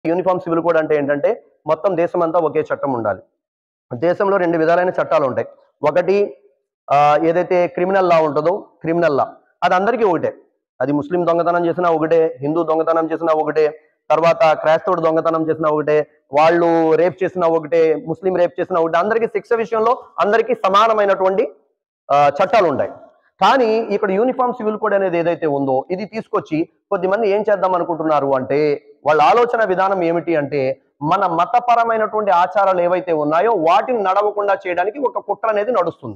uniform civil code అంటే ఏంటంటే మొత్తం దేశం అంతా ఒకే చట్టం ఉండాలి దేశంలో రెండు విధాలైన చట్టాలు ఉంటాయి ఒకటి ఆ, ఏదైతే క్రిమినల్ లా ఉంటుందో క్రిమినల్ లా అది అందరికీ ఒకటే అది ముస్లిం దొంగతనం చేసినా ఒకటే హిందూ దొంగతనం చేసినా ఒకటే తర్వాత క్రైస్తవుడు దొంగతనం చేసినా ఒకటే వాళ్ళు రేప్ చేసినా ఒకటే ముస్లిం రేప్ చేసినా ఒకటే అందరికీ శిక్ష విషయంలో అందరికీ సమానమైనటువంటి ఆ, చట్టాలు ఉంటాయి కానీ ఇక్కడ యూనిఫామ్ సివిల్ కోడ్ అనేది ఏదైతే ఉందో ఇది తీసుకొచ్చి కొద్దిమంది ఏం చేద్దాం అనుకుంటున్నారు అంటే వాళ్ళ ఆలోచన విధానం ఏమిటి అంటే మన మతపరమైనటువంటి ఆచారాలు ఏవైతే ఉన్నాయో వాటిని నడవకుండా చేయడానికి ఒక కుట్ర అనేది నడుస్తుంది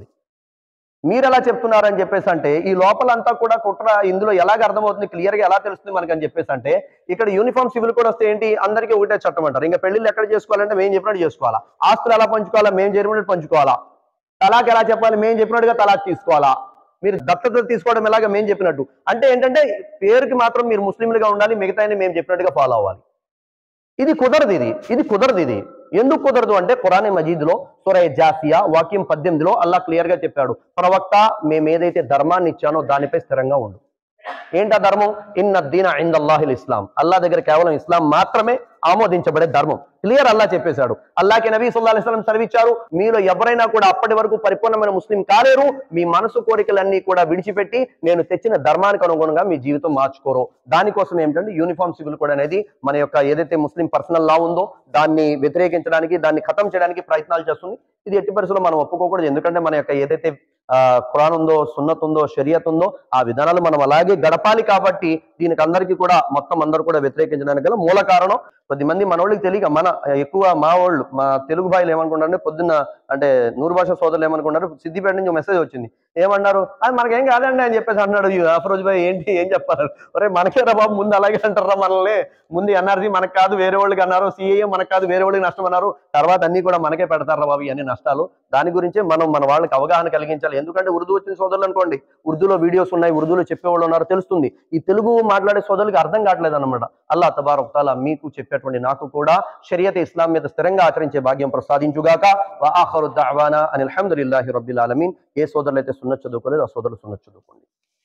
మీరు ఎలా చెప్తున్నారని చెప్పేసి అంటే ఈ లోపలంతా కూడా కుట్ర ఇందులో ఎలాగ అర్థమవుతుంది క్లియర్ గా ఎలా తెలుస్తుంది మనకి అని చెప్పేసి అంటే ఇక్కడ యూనిఫామ్ సివిల్ కోడ్ వస్తే ఏంటి అందరికీ ఒకటే చట్టం అంటారు ఇంకా పెళ్లిళ్ళు ఎక్కడ చేసుకోవాలంటే మేము చెప్పినట్టు చేసుకోవాలా ఆస్తులు ఎలా పంచుకోవాలా మేము చెప్పినట్టు పంచుకోవాలా తలాక్ ఎలా చెప్పాలి మేము చెప్పినట్టుగా తలాక్ తీసుకోవాలా మీరు దత్తత తీసుకోవడం ఎలాగ మేము చెప్పినట్టు అంటే ఏంటంటే పేరుకి మాత్రం మీరు ముస్లింలుగా ఉండాలి మిగతా మేము చెప్పినట్టుగా ఫాలో అవ్వాలి ఇది కుదరదు ఇది ఇది కుదరదు ఇది ఎందుకు కుదరదు అంటే ఖురాన్ మజీద్లో సురై జాసియా వాక్యం పద్దెనిమిదిలో అల్లా క్లియర్ గా చెప్పాడు ప్రవక్త మేము ఏదైతే ధర్మాన్ని ఇచ్చానో దానిపై స్థిరంగా ఉండు ఏంటా ధర్మం ఇన్న దీన ఇందల్లాహిల్ ఇస్లాం అల్లా దగ్గర కేవలం ఇస్లాం మాత్రమే ఆమోదించబడే ధర్మం క్లియర్ అల్లా చెప్పేశాడు అల్లాకి నబీ సుల్లా అలిస్లాం సెలవిచ్చారు మీలో ఎవరైనా కూడా అప్పటి వరకు పరిపూర్ణమైన ముస్లిం కాలేరు మీ మనసు కోరికలన్నీ కూడా విడిచిపెట్టి నేను తెచ్చిన ధర్మానికి అనుగుణంగా మీ జీవితం మార్చుకోరు దానికోసం ఏమిటంటే యూనిఫామ్ సివిల్ కోడ్ అనేది మన యొక్క ఏదైతే ముస్లిం పర్సనల్ లా ఉందో దాన్ని వ్యతిరేకించడానికి దాన్ని ఖతం చేయడానికి ప్రయత్నాలు చేస్తుంది ఇది ఎట్టి పరిస్థితుల్లో మనం ఒప్పుకోకూడదు ఎందుకంటే మన యొక్క ఏదైతే ఆ, ఖురాన్ ఉందో సున్నత్ ఉందో షరియత్ ఉందో ఆ విధానాలు మనం అలాగే గడపాలి కాబట్టి దీనికి అందరికీ కూడా మొత్తం అందరూ కూడా వ్యతిరేకించడానికి గల మూల కారణం కొద్దిమంది మన వాళ్ళకి తెలియక మన ఎక్కువ మా వాళ్ళు మా తెలుగు భాయిలు ఏమనుకుంటారంటే పొద్దున్న అంటే నూరు భాష సోదరులు ఏమనుకుంటారు సిద్దిపేట నుంచి మెసేజ్ వచ్చింది ఏమన్నారు అది మనకేం కాదండి అని చెప్పేసి అన్నాడు ఈ అఫరోజ్ భాయ్ ఏంటి ఏం చెప్పారు ఒరే మనకేరా బాబు ముందు అలాగే అంటారా మనల్ని ముందు ఎన్ఆర్సీ మనకు కాదు వేరే వాళ్ళకి అన్నారు సిఏఏ మనకు కాదు వేరే వాళ్ళకి నష్టం అన్నారు తర్వాత అన్ని కూడా మనకే పెడతారా బాబు ఇవన్నీ నష్టాలు దాని గురించే మనం మన వాళ్ళకి అవగాహన కలిగించాలి ఎందుకంటే ఉర్దూ వచ్చిన సోదరులు అనుకోండి ఉర్దూలో వీడియోస్ ఉన్నాయి ఉర్దూలో చెప్పేవాళ్ళు ఉన్నారు తెలుస్తుంది ఈ తెలుగు మాట్లాడే సోదరులకి అర్థం కావట్లేదు అనమాట అల్లా తబారక్ తాలా మీకు చెప్పేటువంటి నాకు కూడా షరియత్ ఇస్లాం మీద స్థిరంగా ఆచరించే భాగ్యం ప్రసాదించుగాక వా ఆఖరు దఅవానా అనిల్ హమ్దులిల్లాహి రబ్బిల్ ఆలమీన్ ఏ సోదరులు అయితే సున్నత్ చదువుకోలేదు ఆ సోదరులు సున్నత్ చదువుకోండి